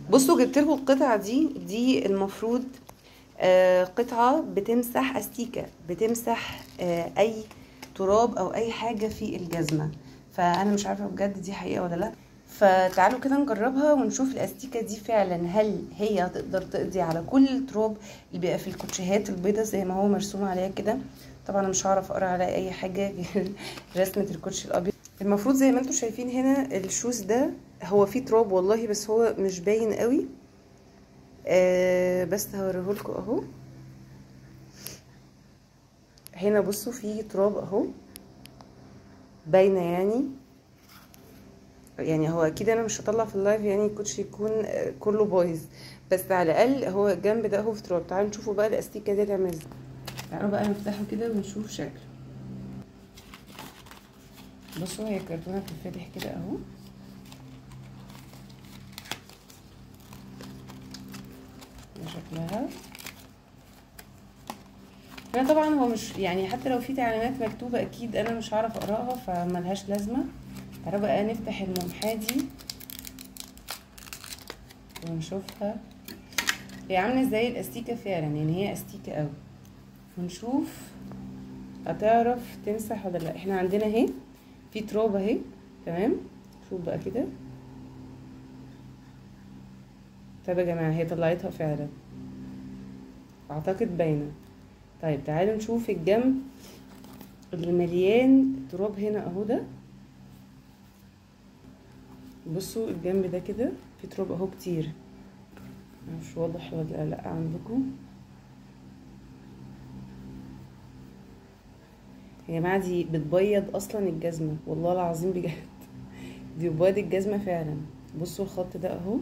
بصوا جبت لكم القطعه دي دي المفروض آه قطعه بتمسح استيكه بتمسح آه اي تراب او اي حاجه في الجزمه فانا مش عارفه بجد دي حقيقه ولا لا فتعالوا كده نجربها ونشوف الاستيكه دي فعلا هل هي هتقدر تقضي على كل التراب اللي بيبقى في الكوتشيهات البيضه زي ما هو مرسوم عليها كده طبعا انا مش هعرف اقرا على اي حاجه غير رسمه الكوتشي الابيض المفروض زي ما انتم شايفين هنا الشوز ده هو فيه تراب والله بس هو مش باين قوي آه بس هوريهولكوا اهو هنا بصوا فيه تراب اهو باينه يعني يعني هو اكيد انا مش هطلع في اللايف يعني الكوتشي يكون كله بايظ بس على الاقل هو الجنب ده اهو في تراب تعالوا نشوفوا بقى الاستيكه دي هتعمل ازاي تعالوا بقى نفتحه كده ونشوف شكله بصوا هي الكرتونه بتتفتح كده اهو ده شكلها هنا طبعا هو مش يعني حتى لو في تعليمات مكتوبه اكيد انا مش هعرف اقراها فملهاش لازمه تعالوا بقى نفتح الممحاه دي ونشوفها هي عامله زي الاستيكه فعلا يعني هي استيكه قوي ونشوف هتعرف تمسح ولا لا احنا عندنا اهي في تراب اهي تمام شوف بقى كده طيب يا جماعه هي طلعتها فعلا اعتقد باينه طيب تعالوا نشوف الجنب اللي مليان تراب هنا اهو ده بصوا الجنب ده كده في تراب اهو كتير مش واضح ولا لا عندكم يا جماعه دي بتبيض اصلا الجزمه والله العظيم بجد دي بتبيض الجزمه فعلا بصوا الخط ده اهو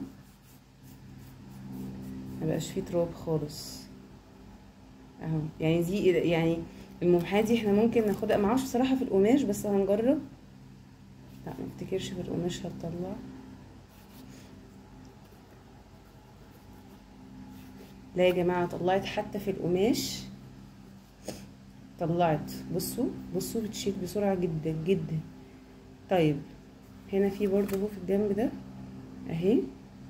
مبقاش فيه تراب خالص اهو يعني دي يعني الممحاه دي احنا ممكن ناخدها معرفش بصراحه في القماش بس هنجرب لا ما افتكرش في القماش هتطلع لا يا جماعه طلعت حتى في القماش طلعت بصوا بصوا بتشيل بسرعه جدا جدا طيب هنا في برضه اهو في الجنب ده اهي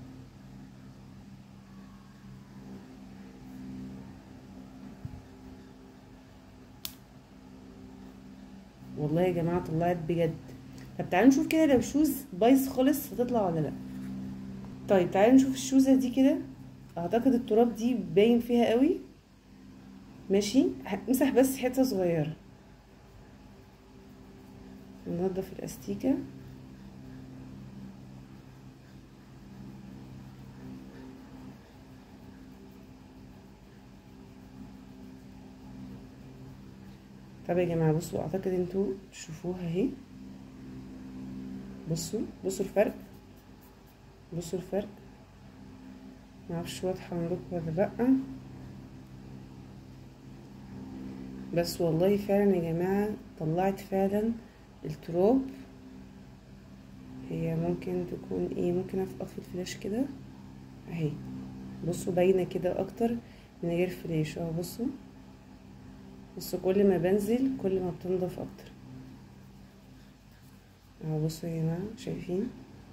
والله يا جماعه طلعت بجد طب تعالوا نشوف كده لو شوز بايظ خالص هتطلع ولا لا طيب تعالوا نشوف الشوزه دي كده اعتقد التراب دي باين فيها قوي ماشي همسح بس حته صغيره ننضف الاستيكه طب يا جماعه بصوا اعتقد انتوا تشوفوها اهي بصوا بصوا الفرق بصوا الفرق معرفش واضحه عندكم ولا لا بس والله فعلا يا جماعه طلعت فعلا التراب هي ممكن تكون ايه ممكن اطفي الفلاش كده اهي بصوا باينه كده اكتر من غير فلاش اهو بصوا بصوا كل ما بنزل كل ما بتنضف اكتر اهو بصوا يا جماعه شايفين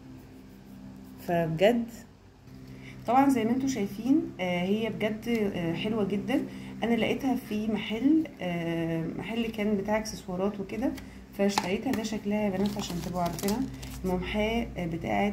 فبجد طبعا زي ما انتم شايفين آه هي بجد آه حلوه جدا انا لقيتها في محل آه محل كان بتاع اكسسوارات وكده فاشتريتها ده شكلها يا بنات عشان تبقوا عارفينها الممحاه بتاعه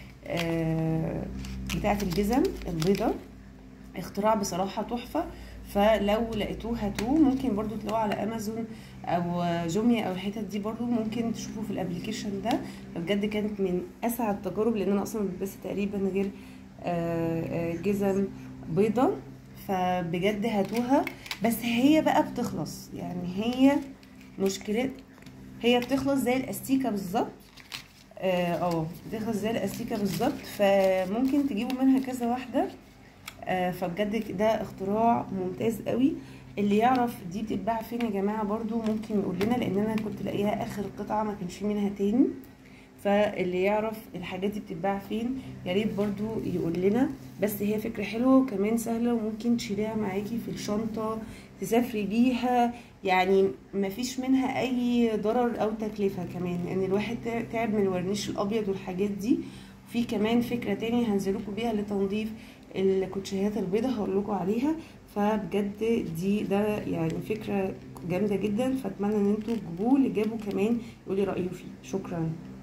بتاعه الجزم البيضه اختراع بصراحه تحفه فلو لقيتوه هاتوه ممكن برضو تلاقوه على امازون او جوميا او الحتت دي برضو ممكن تشوفوا في الابليكيشن ده فبجد كانت من اسعد التجارب لان انا اصلا بلبس تقريبا غير جزم بيضة فبجد هاتوها بس هي بقى بتخلص يعني هي مشكلة هي بتخلص زي الاستيكة بالظبط اه بتخلص زي الاستيكة بالظبط فممكن تجيبوا منها كذا واحدة آه فبجد ده اختراع ممتاز قوي اللي يعرف دي بتتباع فين يا جماعه برضو ممكن يقول لنا لان انا كنت لاقيها اخر قطعه ما كانش منها تاني فاللي يعرف الحاجات دي بتتباع فين يا ريت برضو يقول لنا بس هي فكره حلوه وكمان سهله وممكن تشيليها معاكي في الشنطه تسافري بيها يعني مفيش منها اي ضرر او تكلفه كمان يعني الواحد تعب من الورنيش الابيض والحاجات دي في كمان فكره تاني هنزلكم بيها لتنظيف الكوتشيهات البيضاء هقول لكم عليها فبجد دي ده يعني فكره جامده جدا فاتمنى ان انتوا تجيبوه اللي جابوا كمان يقولي رايه فيه شكرا